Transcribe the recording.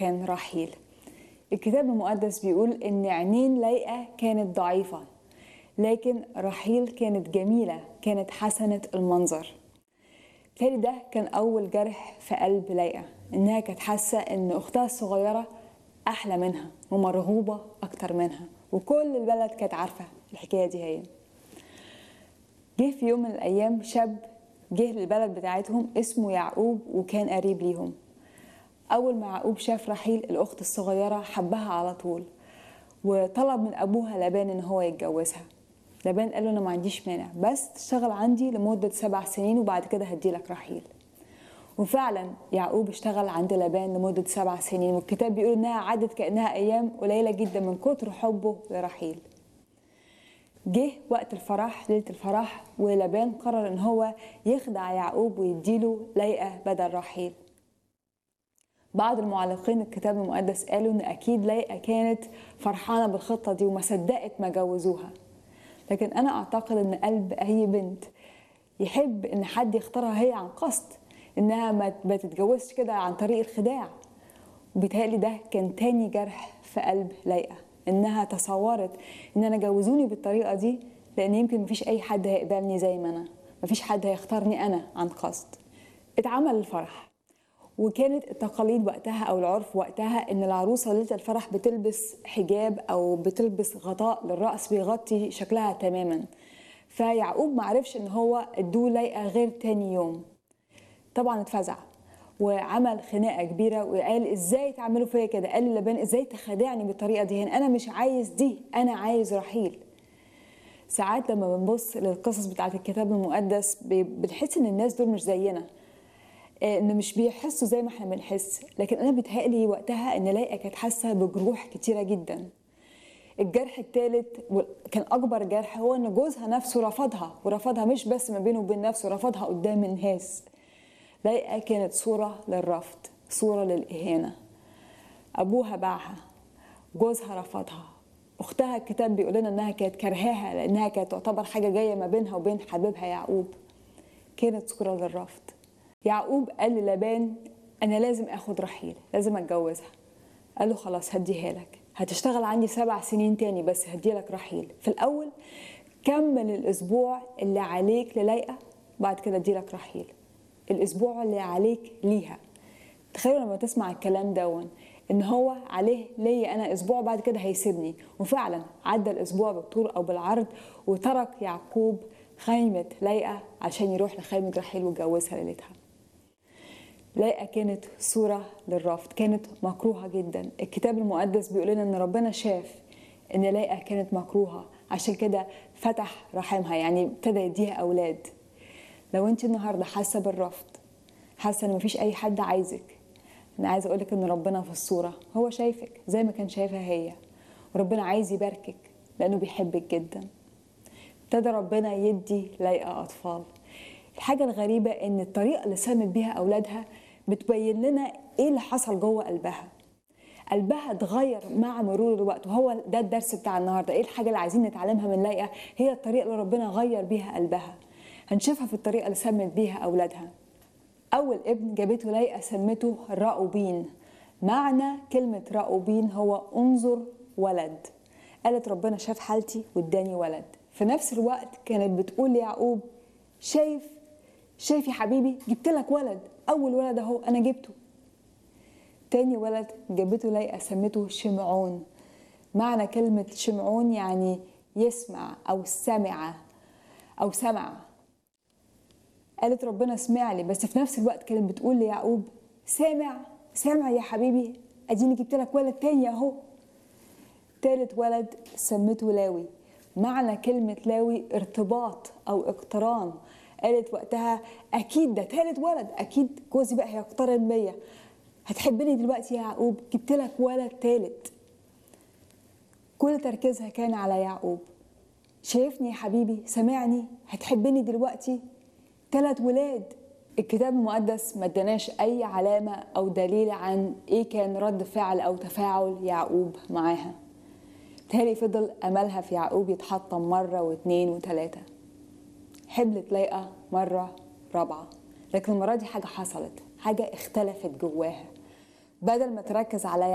كان رحيل الكتاب المقدس بيقول ان عينين لايقة كانت ضعيفة لكن رحيل كانت جميلة كانت حسنة المنظر بالتالي ده كان أول جرح في قلب لايقة إنها كانت حاسة إن أختها الصغيرة أحلى منها ومرغوبة أكتر منها وكل البلد كانت عارفة الحكاية دي هي جه في يوم من الأيام شاب جه للبلد بتاعتهم اسمه يعقوب وكان قريب ليهم أول ما يعقوب شاف رحيل الأخت الصغيرة حبها على طول وطلب من أبوها لابان إن هو يتجوزها لابان قال له أنا ما عنديش مانع بس تشتغل عندي لمدة سبع سنين وبعد كده هديلك رحيل وفعلا يعقوب اشتغل عند لابان لمدة سبع سنين والكتاب بيقول إنها عدت كأنها أيام قليلة جدا من كتر حبه لرحيل جه وقت الفرح ليلة الفرح ولابان قرر إن هو يخدع يعقوب ويديله لايقة بدل رحيل بعض المعلقين الكتاب المقدس قالوا ان اكيد لايقه كانت فرحانه بالخطه دي وما صدقت ما جوزوها لكن انا اعتقد ان قلب اي بنت يحب ان حد يختارها هي عن قصد انها ما تتجوزش كده عن طريق الخداع وبيتهيألي ده كان تاني جرح في قلب لايقه انها تصورت ان انا جوزوني بالطريقه دي لان يمكن مفيش اي حد هيقبلني زي ما انا مفيش حد هيختارني انا عن قصد اتعمل الفرح وكانت التقاليد وقتها او العرف وقتها ان العروسه ليله الفرح بتلبس حجاب او بتلبس غطاء للراس بيغطي شكلها تماما فيعقوب معرفش ان هو ادوه لايقه غير تاني يوم طبعا اتفزع وعمل خناقه كبيره وقال ازاي تعملوا فيا كده قال للبان ازاي تخادعني بالطريقه دي انا مش عايز دي انا عايز رحيل ساعات لما بنبص للقصص بتاعت الكتاب المقدس بنحس ان الناس دول مش زينا ان مش بيحسوا زي ما احنا بنحس لكن انا بيتهيألي وقتها ان لايقه كانت حاسه بجروح كتيره جدا الجرح الثالث كان اكبر جرح هو ان جوزها نفسه رفضها ورفضها مش بس ما بينه وبين نفسه رفضها قدام الناس لايقه كانت صوره للرفض صوره للاهانه ابوها باعها جوزها رفضها اختها الكتاب بيقول لنا انها كانت كرهاها لانها كانت تعتبر حاجه جايه ما بينها وبين حبيبها يعقوب كانت صوره للرفض يعقوب قال للابان انا لازم اخد رحيل لازم اتجوزها قال له خلاص هديها لك هتشتغل عندي سبع سنين تاني بس هديلك رحيل في الاول كمل الاسبوع اللي عليك للايقه بعد كده اديلك رحيل الاسبوع اللي عليك ليها تخيلوا لما تسمع الكلام دون ان هو عليه ليا انا اسبوع بعد كده هيسيبني وفعلا عدى الاسبوع بالطول او بالعرض وترك يعقوب خيمه لايقه عشان يروح لخيمه رحيل ويتجوزها ليلتها لايقة كانت صورة للرفض كانت مكروهة جدا الكتاب المقدس بيقول لنا ان ربنا شاف ان لايقة كانت مكروهة عشان كده فتح رحمها يعني ابتدى يديها اولاد لو انت النهارده حاسه بالرفض حاسه ان مفيش اي حد عايزك انا عايزه اقولك ان ربنا في الصوره هو شايفك زي ما كان شايفها هي وربنا عايز يباركك لانه بيحبك جدا ابتدى ربنا يدي لايقة اطفال الحاجة الغريبة إن الطريقة اللي سمت بيها أولادها بتبين لنا إيه اللي حصل جوه قلبها. قلبها اتغير مع مرور الوقت وهو ده الدرس بتاع النهارده، إيه الحاجة اللي عايزين نتعلمها من لايقة؟ هي الطريقة اللي ربنا غير بيها قلبها. هنشوفها في الطريقة اللي سمت بيها أولادها. أول ابن جابته لايقة سمته رأوبين. معنى كلمة رأوبين هو انظر ولد. قالت ربنا شاف حالتي واداني ولد. في نفس الوقت كانت بتقول ليعقوب شايف شايف يا حبيبي جبت لك ولد اول ولد اهو انا جبته تاني ولد جابته لايقه سمته شمعون معنى كلمه شمعون يعني يسمع او سمع او سمع قالت ربنا اسمع لي بس في نفس الوقت كانت بتقول ليعقوب سامع سامع يا حبيبي اديني جبت لك ولد تاني اهو تالت ولد سمته لاوي معنى كلمة لاوي ارتباط أو اقتران قالت وقتها أكيد ده تالت ولد أكيد جوزي بقى هيقترن بيا هتحبني دلوقتي يا يعقوب جبت لك ولد تالت كل تركيزها كان على يعقوب شايفني يا حبيبي سامعني هتحبني دلوقتي تلات ولاد الكتاب المقدس ما اداناش اي علامه او دليل عن ايه كان رد فعل او تفاعل يعقوب معاها تالي فضل املها في يعقوب يتحطم مره واتنين وتلاته حبلت لايقه مره رابعه لكن المره دي حاجه حصلت حاجه اختلفت جواها بدل ما تركز على